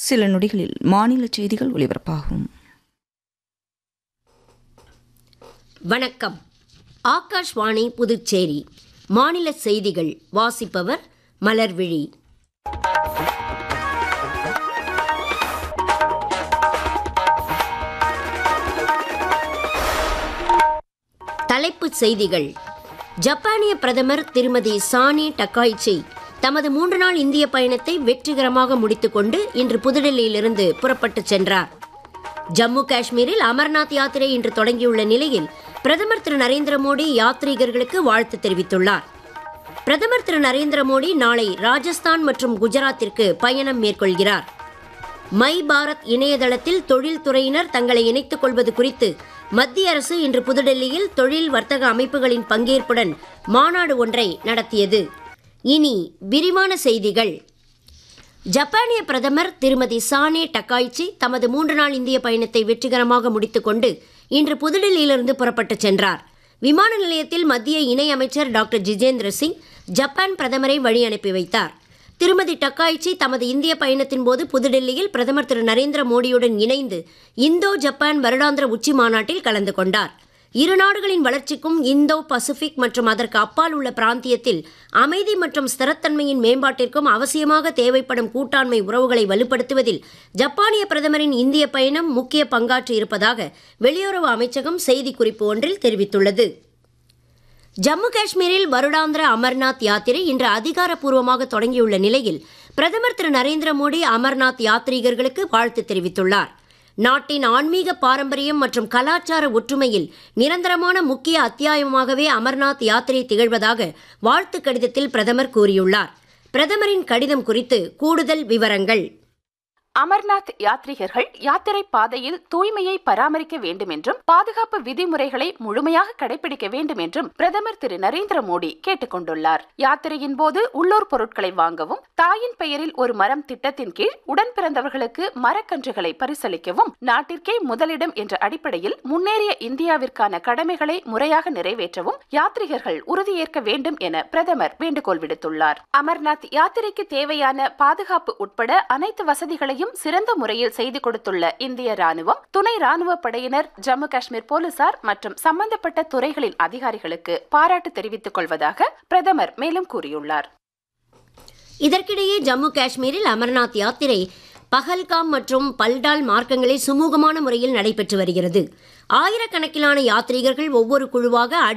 சில நொடிகளில் மாநில செய்திகள் ஒலிபரப்பாகும் வணக்கம் ஆகாஷ்வாணி புதுச்சேரி மாநில செய்திகள் வாசிப்பவர் மலர்விழி தலைப்புச் செய்திகள் ஜப்பானிய பிரதமர் திருமதி சானி டக்காய்ச்சி தமது மூன்று நாள் இந்திய பயணத்தை வெற்றிகரமாக முடித்துக்கொண்டு இன்று புதுடெல்லியிலிருந்து புறப்பட்டுச் சென்றார் ஜம்மு காஷ்மீரில் அமர்நாத் யாத்திரை இன்று தொடங்கியுள்ள நிலையில் பிரதமர் திரு நரேந்திர மோடி யாத்ரீகர்களுக்கு வாழ்த்து தெரிவித்துள்ளார் பிரதமர் திரு நரேந்திர மோடி நாளை ராஜஸ்தான் மற்றும் குஜராத்திற்கு பயணம் மேற்கொள்கிறார் மை பாரத் இணையதளத்தில் தொழில்துறையினர் தங்களை இணைத்துக் கொள்வது குறித்து மத்திய அரசு இன்று புதுடெல்லியில் தொழில் வர்த்தக அமைப்புகளின் பங்கேற்புடன் மாநாடு ஒன்றை நடத்தியது இனி விரிவான செய்திகள் ஜப்பானிய பிரதமர் திருமதி சானே டக்காய்ச்சி தமது மூன்று நாள் இந்திய பயணத்தை வெற்றிகரமாக முடித்துக்கொண்டு இன்று புதுடெல்லியிலிருந்து புறப்பட்டுச் சென்றார் விமான நிலையத்தில் மத்திய இணை அமைச்சர் டாக்டர் ஜிதேந்திர சிங் ஜப்பான் பிரதமரை வழி அனுப்பி வைத்தார் திருமதி டக்காய்ச்சி தமது இந்திய பயணத்தின் போது புதுடெல்லியில் பிரதமர் திரு நரேந்திர மோடியுடன் இணைந்து இந்தோ ஜப்பான் வருடாந்திர உச்சி மாநாட்டில் கலந்து கொண்டார் இரு நாடுகளின் வளர்ச்சிக்கும் இந்தோ பசிபிக் மற்றும் அதற்கு அப்பால் உள்ள பிராந்தியத்தில் அமைதி மற்றும் ஸ்திரத்தன்மையின் மேம்பாட்டிற்கும் அவசியமாக தேவைப்படும் கூட்டாண்மை உறவுகளை வலுப்படுத்துவதில் ஜப்பானிய பிரதமரின் இந்திய பயணம் முக்கிய பங்காற்றி இருப்பதாக வெளியுறவு அமைச்சகம் செய்திக்குறிப்பு ஒன்றில் தெரிவித்துள்ளது ஜம்மு காஷ்மீரில் வருடாந்திர அமர்நாத் யாத்திரை இன்று அதிகாரப்பூர்வமாக தொடங்கியுள்ள நிலையில் பிரதமர் திரு நரேந்திர மோடி அமர்நாத் யாத்ரீகர்களுக்கு வாழ்த்து தெரிவித்துள்ளார் நாட்டின் ஆன்மீக பாரம்பரியம் மற்றும் கலாச்சார ஒற்றுமையில் நிரந்தரமான முக்கிய அத்தியாயமாகவே அமர்நாத் யாத்திரை திகழ்வதாக வாழ்த்து கடிதத்தில் பிரதமர் கூறியுள்ளார் பிரதமரின் கடிதம் குறித்து கூடுதல் விவரங்கள் அமர்நாத் யாத்ரீகர்கள் யாத்திரை பாதையில் தூய்மையை பராமரிக்க வேண்டும் என்றும் பாதுகாப்பு விதிமுறைகளை முழுமையாக கடைபிடிக்க வேண்டும் என்றும் பிரதமர் திரு நரேந்திர மோடி கேட்டுக் கொண்டுள்ளார் யாத்திரையின் போது உள்ளூர் பொருட்களை வாங்கவும் தாயின் பெயரில் ஒரு மரம் திட்டத்தின் கீழ் உடன் பிறந்தவர்களுக்கு மரக்கன்றுகளை பரிசளிக்கவும் நாட்டிற்கே முதலிடம் என்ற அடிப்படையில் முன்னேறிய இந்தியாவிற்கான கடமைகளை முறையாக நிறைவேற்றவும் யாத்ரீகர்கள் உறுதியேற்க வேண்டும் என பிரதமர் வேண்டுகோள் விடுத்துள்ளார் அமர்நாத் யாத்திரைக்கு தேவையான பாதுகாப்பு உட்பட அனைத்து வசதிகளையும் பணியையும் சிறந்த முறையில் செய்து கொடுத்துள்ள இந்திய ராணுவம் துணை ராணுவ படையினர் ஜம்மு காஷ்மீர் போலீசார் மற்றும் சம்பந்தப்பட்ட துறைகளின் அதிகாரிகளுக்கு பாராட்டு தெரிவித்துக் கொள்வதாக பிரதமர் மேலும் கூறியுள்ளார் இதற்கிடையே ஜம்மு காஷ்மீரில் அமர்நாத் யாத்திரை பஹல்காம் மற்றும் பல்டால் மார்க்கங்களில் சுமூகமான முறையில் நடைபெற்று வருகிறது ஆயிரக்கணக்கிலான யாத்ரீகர்கள் ஒவ்வொரு குழுவாக